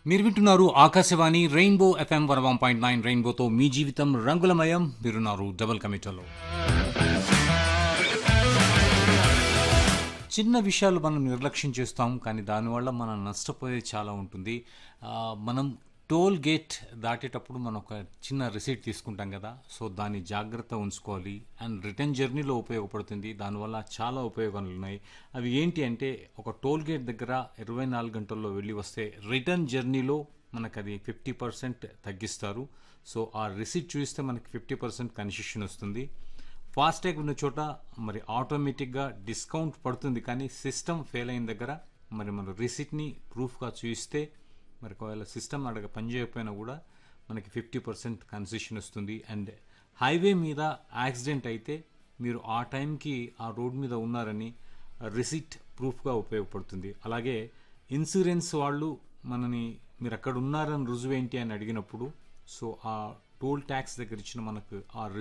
మీరు వింటున్నారు Akashvani rainbow FM one one point nine రెయిన్బోతో మీ జీవితం రంగులమయం మీరున్నారు డబుల్ కమిటలో చిన్న విషయాలు మనం నిర్లక్ష్యం చేస్తాం కానీ దానివల్ల మనం నష్టపోయేది చాలా ఉంటుంది ఆ, మనం టోల్ గేట్ దాటేటప్పుడు మనం ఒక చిన్న రిసీట్ తీసుకుంటాం కదా సో దాన్ని జాగ్రత్త ఉంచుకోవాలి అండ్ రిటర్న్ జర్నీలో ఉపయోగపడుతుంది దానివల్ల చాలా ఉపయోగాలు ఉన్నాయి అవి ఏంటి అంటే ఒక టోల్ గేట్ దగ్గర ఇరవై నాలుగు గంటల్లో వెళ్ళి వస్తే రిటర్న్ జర్నీలో మనకు అది ఫిఫ్టీ పర్సెంట్ తగ్గిస్తారు సో ఆ రిసీట్ చూస్తే మనకి ఫిఫ్టీ పర్సెంట్ కన్సెషన్ వస్తుంది ఫాస్టాగ్ ఉన్న చోట మరి ఆటోమేటిక్గా డిస్కౌంట్ పడుతుంది కానీ సిస్టమ్ ఫెయిల్ అయిన దగ్గర మరి మన రిసిప్ట్ని ప్రూఫ్గా చూపిస్తే మరి ఒకవేళ సిస్టమ్ అడగ పనిచేయకపోయినా కూడా మనకి ఫిఫ్టీ పర్సెంట్ కన్సెషన్ వస్తుంది అండ్ హైవే మీద యాక్సిడెంట్ అయితే మీరు ఆ టైంకి ఆ రోడ్ మీద ఉన్నారని రిసిట్ ప్రూఫ్గా ఉపయోగపడుతుంది అలాగే ఇన్సూరెన్స్ వాళ్ళు మనని మీరు అక్కడ ఉన్నారని రుజువు ఏంటి అని అడిగినప్పుడు సో ఆ టోల్ ట్యాక్స్ దగ్గర ఇచ్చిన మనకు ఆ